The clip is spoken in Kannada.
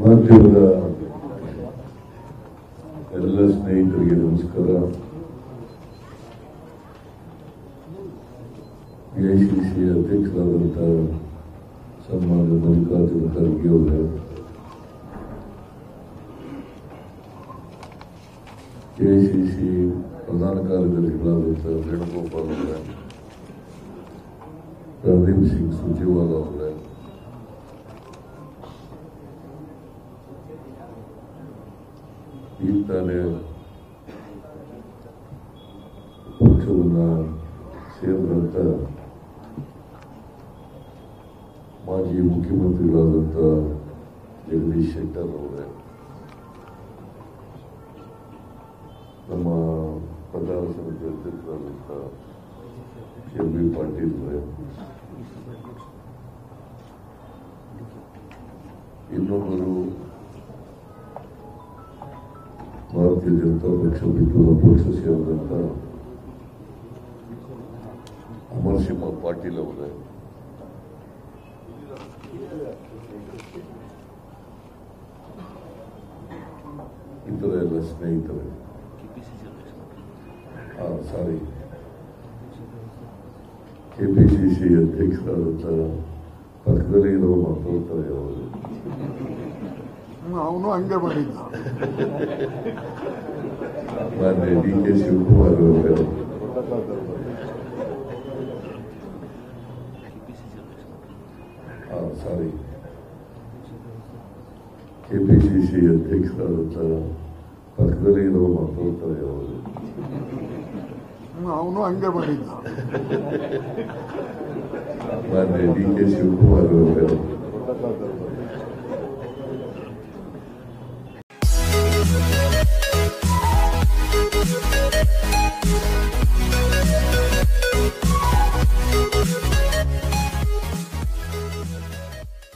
ಮಾಧ್ಯಮದ ಎಲ್ಲ ಸ್ನೇಹಿತರಿಗೆ ನಮಸ್ಕಾರ ಎಐಸಿಸಿ ಅಧ್ಯಕ್ಷರಾದಂಥ ಸನ್ಮಾನ್ಯ ಮಲ್ಲಿಕಾರ್ಜುನ ಖರ್ಗೆ ಅವರೇ ಎಐಸಿಸಿ ಪ್ರಧಾನ ಕಾರ್ಯದರ್ಶಿಗಳಾದಂಥ ವೇಣುಗೋಪಾಲ್ ಅವರೇ ರಣದೀಪ್ ಸಿಂಗ್ ಸುರ್ಜೇವಾಲ ಅವರೇ ಈಗ ತಾನೇ ಪಕ್ಷವನ್ನ ಸೇರಿದಂತ ಮಾಜಿ ಮುಖ್ಯಮಂತ್ರಿಗಳಾದಂಥ ಜಗದೀಶ್ ಶೆಟ್ಟರ್ ಅವರೇ ನಮ್ಮ ಪ್ರಧಾನ ಸಮಿತಿ ಅಧ್ಯಕ್ಷರಾದಂಥ ಎಂ ಬಿ ಪಾಟೀಲ್ ಅವರೇ ಇನ್ನೊಬ್ಬರು ಭಾರತೀಯ ಜನತಾ ಪಕ್ಷ ಬಿಟ್ಟು ಪಕ್ಷ ಸೇರಿದಂತ ಅಮರ್ ಸಿಂಹ ಪಾಟೀಲ್ ಅವರೇ ಇತರ ಎಲ್ಲ ಸ್ನೇಹಿತರೆ ಸಾರಿ ಕೆಪಿಸಿಸಿ ಅಧ್ಯಕ್ಷರಾದಂಥ ಪಕ್ಕದಲ್ಲಿ ಇರೋ ಮಾತಾಡ್ತಾರೆ ಅವರು ಅವನು ಹಂಗೆ ಮಾಡಿದ್ದ ಮಾನ್ಯ ಡಿ ಕೆ ಶಿವಕುಮಾರ್ ಅವರೇ ಸಾರಿ ಕೆಪಿಸಿಸಿ ಅಧ್ಯಕ್ಷರಾದಂಥ ಪಕ್ಕದಲ್ಲಿ ಇರೋ ಮಾತಾಡ್ತಾರೆ ಅವರು ಅವನು ಹಂಗೆ ಮಾಡಿದ್ದ ಮಾನ್ಯ ಡಿ ಕೆ ಶಿವಕುಮಾರ್ ಅವರೇ